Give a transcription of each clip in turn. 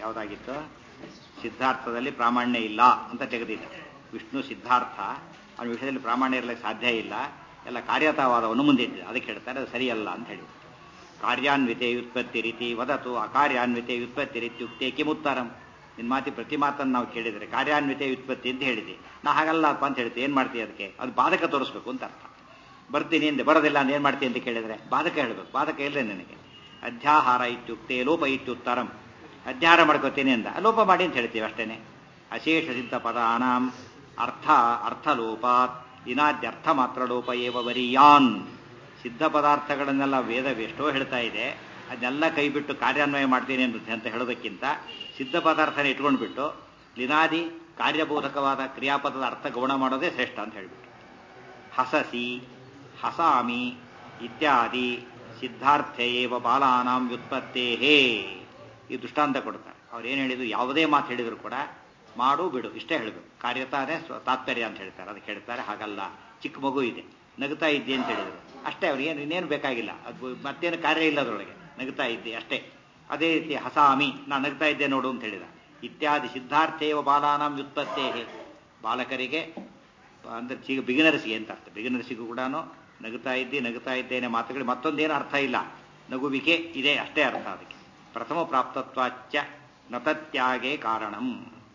ಯಾವುದಾಗಿತ್ತು ಸಿದ್ಧಾರ್ಥದಲ್ಲಿ ಪ್ರಾಮಾಣ್ಯ ಇಲ್ಲ ಅಂತ ತೆಗೆದಿದ್ದ ವಿಷ್ಣು ಸಿದ್ಧಾರ್ಥ ಅವನ ವಿಷಯದಲ್ಲಿ ಪ್ರಾಮಾಣ್ಯ ಇರಲಿಕ್ಕೆ ಸಾಧ್ಯ ಇಲ್ಲ ಎಲ್ಲ ಕಾರ್ಯತಾವಾದವನ್ನು ಮುಂದಿಟ್ಟಿದೆ ಅದಕ್ಕೆ ಹೇಳ್ತಾರೆ ಅದು ಸರಿಯಲ್ಲ ಅಂತ ಹೇಳಿ ಕಾರ್ಯಾನ್ವಿತೆ ವ್ಯುತ್ಪತ್ತಿ ರೀತಿ ವದತು ಅಕಾರ್ಯಾನ್ವಿತೆ ವ್ಯುತ್ಪತ್ತಿ ರೀತಿ ಯುಕ್ತಿ ಕಿಮುತ್ತರಂ ನಿನ್ನ ಮಾತಿ ಪ್ರತಿ ಮಾತನ್ನು ನಾವು ಕೇಳಿದರೆ ಕಾರ್ಯಾನ್ವಿತೆ ವ್ಯುತ್ಪತ್ತಿ ಅಂತ ಹೇಳಿದೆ ನಾ ಹಾಗಲ್ಲ ಅಪ್ಪ ಅಂತ ಹೇಳ್ತೀವಿ ಏನು ಮಾಡ್ತೀವಿ ಅದಕ್ಕೆ ಅದು ಬಾಧಕ ತೋರಿಸ್ಬೇಕು ಅಂತ ಅರ್ಥ ಬರ್ತೀನಿ ಅಂದೆ ಬರೋದಿಲ್ಲ ಅಂತ ಏನು ಮಾಡ್ತೀನಿ ಅಂತ ಕೇಳಿದರೆ ಬಾಧಕ ಹೇಳಬೇಕು ಬಾಧಕ ಇಲ್ಲದೆ ನನಗೆ ಅಧ್ಯಾಹಾರ ಇತ್ಯುಕ್ತೆ ಲೋಪ ಇತ್ಯುತ್ತರಂ ಅಧ್ಯಾಹಾರ ಮಾಡ್ಕೋತೀನಿ ಅಂದ ಲೋಪ ಮಾಡಿ ಅಂತ ಹೇಳ್ತೀವಿ ಅಷ್ಟೇನೆ ಅಶೇಷ ಸಿದ್ಧ ಪದಾನಾಂ ಅರ್ಥ ಅರ್ಥಲೋಪಾತ್ ಇನಾದ್ಯರ್ಥ ಮಾತ್ರ ಲೋಪ ಏವ ವರಿಯಾನ್ ಸಿದ್ಧ ಪದಾರ್ಥಗಳನ್ನೆಲ್ಲ ವೇದ ಎಷ್ಟೋ ಹೇಳ್ತಾ ಇದೆ ಅದನ್ನೆಲ್ಲ ಕೈ ಬಿಟ್ಟು ಕಾರ್ಯಾನ್ವಯ ಮಾಡ್ತೀನಿ ಅಂತ ಹೇಳೋದಕ್ಕಿಂತ ಸಿದ್ಧ ಪದಾರ್ಥನ ಇಟ್ಕೊಂಡ್ಬಿಟ್ಟು ಲಿನಾದಿ ಕಾರ್ಯಬೋಧಕವಾದ ಕ್ರಿಯಾಪದದ ಅರ್ಥ ಗೌಣ ಮಾಡೋದೇ ಶ್ರೇಷ್ಠ ಅಂತ ಹೇಳ್ಬಿಟ್ಟು ಹಸಸಿ ಹಸಾಮಿ ಇತ್ಯಾದಿ ಸಿದ್ಧಾರ್ಥೆ ಏವ ಬಾಲಾನಾಂ ವ್ಯುತ್ಪತ್ತೇಹೇ ಈ ದೃಷ್ಟಾಂತ ಕೊಡ್ತಾರೆ ಅವ್ರು ಏನು ಹೇಳಿದ್ರು ಯಾವುದೇ ಮಾತು ಹೇಳಿದ್ರು ಕೂಡ ಮಾಡು ಬಿಡು ಇಷ್ಟೇ ಹೇಳಬೇಕು ಕಾರ್ಯತಾನೇ ತಾತ್ಪರ್ಯ ಅಂತ ಹೇಳ್ತಾರೆ ಅದಕ್ಕೆ ಹೇಳ್ತಾರೆ ಹಾಗಲ್ಲ ಚಿಕ್ಕ ಮಗು ಇದೆ ನಗುತ್ತಾ ಇದ್ದೆ ಅಂತ ಹೇಳಿದ್ರು ಅಷ್ಟೇ ಅವ್ರಿಗೆ ಏನು ಇನ್ನೇನು ಬೇಕಾಗಿಲ್ಲ ಅದು ಮತ್ತೇನು ಕಾರ್ಯ ಇಲ್ಲ ಅದರೊಳಗೆ ನಗುತ್ತಾ ಇದ್ದೆ ಅಷ್ಟೇ ಅದೇ ರೀತಿ ಹಸಾಮಿ ನಾ ನಗ್ತಾ ಇದ್ದೆ ನೋಡು ಅಂತ ಹೇಳಿದ ಇತ್ಯಾದಿ ಸಿದ್ಧಾರ್ಥೇವ ಬಾಲಾನಾಂ ವ್ಯುತ್ಪತ್ತೇ ಬಾಲಕರಿಗೆ ಅಂದ್ರೆ ಚೀಗ ಬಿಗಿನರ್ಸಿಗೆ ಅಂತ ಅರ್ಥ ಬಿಗಿನರ್ಸಿಗೂ ಕೂಡ ನಗುತ್ತಾ ಇದ್ದೆ ನಗುತ್ತಾ ಇದ್ದೇನೆ ಮಾತುಗಳು ಮತ್ತೊಂದೇನು ಅರ್ಥ ಇಲ್ಲ ನಗುವಿಕೆ ಇದೆ ಅಷ್ಟೇ ಅರ್ಥ ಅದಕ್ಕೆ ಪ್ರಥಮ ಪ್ರಾಪ್ತತ್ವಾಚ್ಚ ನತತ್ಯಾಗೆ ಕಾರಣಂ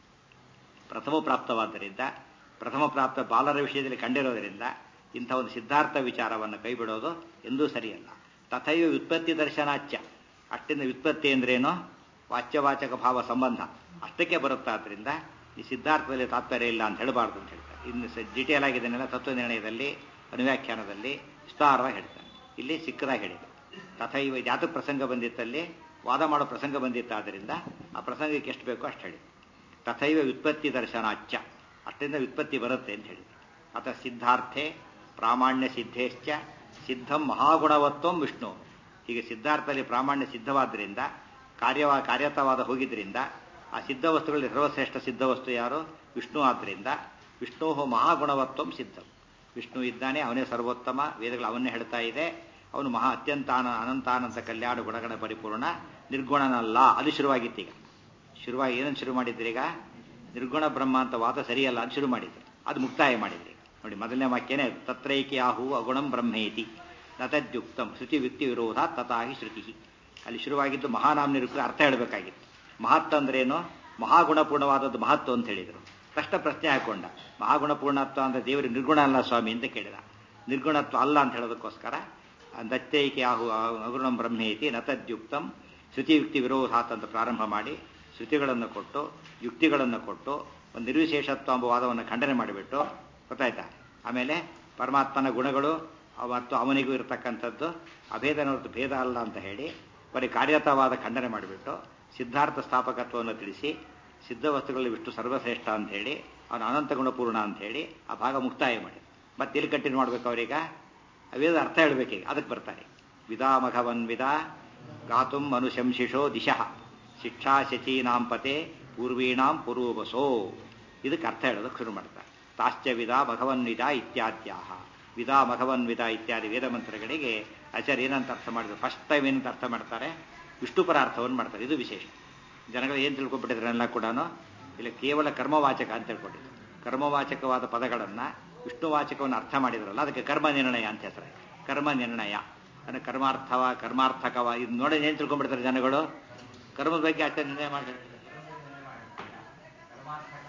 ಪ್ರಥಮ ಪ್ರಾಪ್ತವಾದ್ದರಿಂದ ಪ್ರಥಮ ಪ್ರಾಪ್ತ ಬಾಲರ ವಿಷಯದಲ್ಲಿ ಕಂಡಿರೋದರಿಂದ ಇಂಥ ಒಂದು ಸಿದ್ಧಾರ್ಥ ವಿಚಾರವನ್ನು ಕೈಬಿಡೋದು ಎಂದೂ ಸರಿಯಲ್ಲ ತಥೈವ ವ್ಯುತ್ಪತ್ತಿ ದರ್ಶನಾಚ್ಯ ಅಷ್ಟಿಂದ ವ್ಯುತ್ಪತ್ತಿ ಅಂದ್ರೇನು ವಾಚ್ಯವಾಚಕ ಭಾವ ಸಂಬಂಧ ಅಷ್ಟಕ್ಕೆ ಬರುತ್ತಾದ್ರಿಂದ ಈ ಸಿದ್ಧಾರ್ಥದಲ್ಲಿ ತಾತ್ಪರ್ಯ ಇಲ್ಲ ಅಂತ ಹೇಳಬಾರ್ದು ಅಂತ ಹೇಳ್ತಾರೆ ಇನ್ನು ಡಿಟೇಲ್ ಆಗಿದ್ದನ್ನೆಲ್ಲ ತತ್ವ ನಿರ್ಣಯದಲ್ಲಿ ಅನುವ್ಯಾಖ್ಯಾನದಲ್ಲಿ ವಿಸ್ತಾರವಾಗಿ ಹೇಳ್ತಾರೆ ಇಲ್ಲಿ ಸಿಕ್ಕದಾಗಿ ಹೇಳಿದೆ ತಥೈವ ಜಾತಕ ಪ್ರಸಂಗ ಬಂದಿತ್ತಲ್ಲಿ ವಾದ ಮಾಡೋ ಪ್ರಸಂಗ ಬಂದಿತ್ತಾದ್ದರಿಂದ ಆ ಪ್ರಸಂಗಕ್ಕೆ ಎಷ್ಟು ಬೇಕೋ ಅಷ್ಟು ಹೇಳಿ ತಥೈವ ವ್ಯುತ್ಪತ್ತಿ ದರ್ಶನಾಚ್ಯ ಅಷ್ಟಿಂದ ವ್ಯುತ್ಪತ್ತಿ ಬರುತ್ತೆ ಅಂತ ಹೇಳಿದ್ರು ಅಥ ಸಿದ್ಧಾರ್ಥೆ ಪ್ರಾಮಾಣ್ಯ ಸಿದ್ಧೇಶ್ಚ ಸಿದ್ಧಂ ಮಹಾಗುಣವತ್ವಂ ವಿಷ್ಣು ಹೀಗೆ ಸಿದ್ಧಾರ್ಥದಲ್ಲಿ ಪ್ರಾಮಾಣ್ಯ ಸಿದ್ಧವಾದ್ದರಿಂದ ಕಾರ್ಯವ ಕಾರ್ಯತವಾದ ಹೋಗಿದ್ರಿಂದ ಆ ಸಿದ್ಧ ವಸ್ತುಗಳಲ್ಲಿ ಸರ್ವಶ್ರೇಷ್ಠ ಸಿದ್ಧ ವಸ್ತು ಯಾರು ವಿಷ್ಣು ಆದ್ದರಿಂದ ವಿಷ್ಣು ಮಹಾಗುಣವತ್ವಂ ಸಿದ್ಧಂ ವಿಷ್ಣು ಇದ್ದಾನೆ ಅವನೇ ಸರ್ವೋತ್ತಮ ವೇದಗಳು ಅವನ್ನೇ ಹೇಳ್ತಾ ಇದೆ ಅವನು ಮಹಾ ಅತ್ಯಂತ ಅನಂತಾನಂತ ಕಲ್ಯಾಣ ಗುಣಗಣ ಪರಿಪೂರ್ಣ ನಿರ್ಗುಣನಲ್ಲ ಅದು ಶುರುವಾಗಿತ್ತು ಈಗ ಶುರುವಾಗಿ ಏನನ್ನು ಶುರು ಮಾಡಿದ್ರಿ ಈಗ ನಿರ್ಗುಣ ಬ್ರಹ್ಮ ಅಂತ ವಾದ ಸರಿಯಲ್ಲ ಅಂತ ಶುರು ಮಾಡಿದ್ರು ಅದು ಮುಕ್ತಾಯ ಮಾಡಿದ್ರಿ ನೋಡಿ ಮೊದಲನೇ ವಾಕ್ಯನೇ ತತ್ರೈಕಿ ಆಹು ಅಗುಣಂ ಬ್ರಹ್ಮೇತಿ ನತದ್ಯುಕ್ತಂ ಶ್ರುತಿ ವ್ಯಕ್ತಿ ವಿರೋಧ ತಥಾಹಿ ಶ್ರುತಿ ಅಲ್ಲಿ ಶುರುವಾಗಿದ್ದು ಮಹಾನಾಮ್ ನಿರೂಪ ಅರ್ಥ ಹೇಳಬೇಕಾಗಿತ್ತು ಮಹತ್ ಅಂದ್ರೇನು ಮಹಾಗುಣಪೂರ್ಣವಾದದ್ದು ಮಹತ್ವ ಅಂತ ಹೇಳಿದರು ಕಷ್ಟ ಪ್ರಶ್ನೆ ಹಾಕೊಂಡ ಮಹಾಗುಣಪೂರ್ಣತ್ವ ಅಂದ್ರೆ ದೇವರು ನಿರ್ಗುಣ ಅಲ್ಲ ಸ್ವಾಮಿ ಅಂತ ಕೇಳಿದ ನಿರ್ಗುಣತ್ವ ಅಲ್ಲ ಅಂತ ಹೇಳೋದಕ್ಕೋಸ್ಕರ ದತ್ತೈಕೆ ಆಹು ಅಗುಣಂ ಬ್ರಹ್ಮೇತಿ ನತದ್ಯುಕ್ತಂ ಶ್ರುತಿ ಯುಕ್ತಿ ವಿರೋಧಾತ್ ಅಂತ ಪ್ರಾರಂಭ ಮಾಡಿ ಶ್ರುತಿಗಳನ್ನು ಕೊಟ್ಟು ಯುಕ್ತಿಗಳನ್ನು ಕೊಟ್ಟು ಒಂದು ನಿರ್ವಿಶೇಷತ್ವ ಎಂಬ ವಾದವನ್ನು ಖಂಡನೆ ಮಾಡಿಬಿಟ್ಟು ಗೊತ್ತಾಯ್ತಾ ಆಮೇಲೆ ಪರಮಾತ್ಮನ ಗುಣಗಳು ಮತ್ತು ಅವನಿಗೂ ಇರತಕ್ಕಂಥದ್ದು ಅಭೇದನ ಹೊರತು ಭೇದ ಅಲ್ಲ ಅಂತ ಹೇಳಿ ಬರೀ ಕಾರ್ಯತವಾದ ಖಂಡನೆ ಮಾಡಿಬಿಟ್ಟು ಸಿದ್ಧಾರ್ಥ ಸ್ಥಾಪಕತ್ವವನ್ನು ತಿಳಿಸಿ ಸಿದ್ಧ ವಸ್ತುಗಳಲ್ಲಿ ವಿಷ್ಣು ಸರ್ವಶ್ರೇಷ್ಠ ಅಂತ ಹೇಳಿ ಅವನ ಅನಂತ ಗುಣಪೂರ್ಣ ಅಂತ ಹೇಳಿ ಆ ಭಾಗ ಮುಕ್ತಾಯ ಮಾಡಿ ಮತ್ತೆ ಎಲ್ಲಿ ಕಂಟಿನ್ಯೂ ಮಾಡ್ಬೇಕು ಅವರೀಗ ಅವೇದ ಅರ್ಥ ಹೇಳ್ಬೇಕೀಗ ಅದಕ್ಕೆ ಬರ್ತಾರೆ ವಿದಾ ಮಘವನ್ ವಿದ ಗಾತುಂ ಅನುಶಂಸಿಷೋ ದಿಶಃ ಶಿಕ್ಷಾ ಶಚೀನಾಂ ಪತೆ ಪೂರ್ವೀಣಾಂ ಪೂರ್ವಬಸೋ ಇದಕ್ಕೆ ಅರ್ಥ ಹೇಳೋದಕ್ಕೆ ಶುರು ಮಾಡ್ತಾರೆ ತಾಶ್ಚ ವಿದ ಭಗವನ್ವಿದ ಇತ್ಯಾದ್ಯಾಹ ವಿದ ಭಗವನ್ವಿದ ಇತ್ಯಾದಿ ವೇದ ಮಂತ್ರಗಳಿಗೆ ಆಚಾರ್ಯ ಏನಂತ ಅರ್ಥ ಮಾಡಿದ್ರು ಫಸ್ಟ್ ಟೈಮ್ ಏನಂತ ಅರ್ಥ ಮಾಡ್ತಾರೆ ವಿಷ್ಣುಪರ ಅರ್ಥವನ್ನು ಮಾಡ್ತಾರೆ ಇದು ವಿಶೇಷ ಜನಗಳು ಏನು ತಿಳ್ಕೊಬಿಟ್ಟಿದ್ರೆಲ್ಲ ಕೂಡ ಇಲ್ಲಿ ಕೇವಲ ಕರ್ಮವಾಚಕ ಅಂತ ತಿಳ್ಕೊಂಡಿದ್ರು ಕರ್ಮವಾಚಕವಾದ ಪದಗಳನ್ನು ವಿಷ್ಣುವಾಚಕವನ್ನು ಅರ್ಥ ಮಾಡಿದ್ರಲ್ಲ ಅದಕ್ಕೆ ಕರ್ಮ ನಿರ್ಣಯ ಅಂತ ಹೆಸರು ಕರ್ಮ ನಿರ್ಣಯ ಅಂದರೆ ಕರ್ಮಾರ್ಥವ ಕರ್ಮಾರ್ಥಕವ ಇದು ನೋಡಿ ಏನು ತಿಳ್ಕೊಂಡ್ಬಿಡ್ತಾರೆ ಜನಗಳು ಕರ್ಮದ ಬಗ್ಗೆ ಆಚಾರ್ಯ ನಿರ್ಣಯ ಮಾಡಿ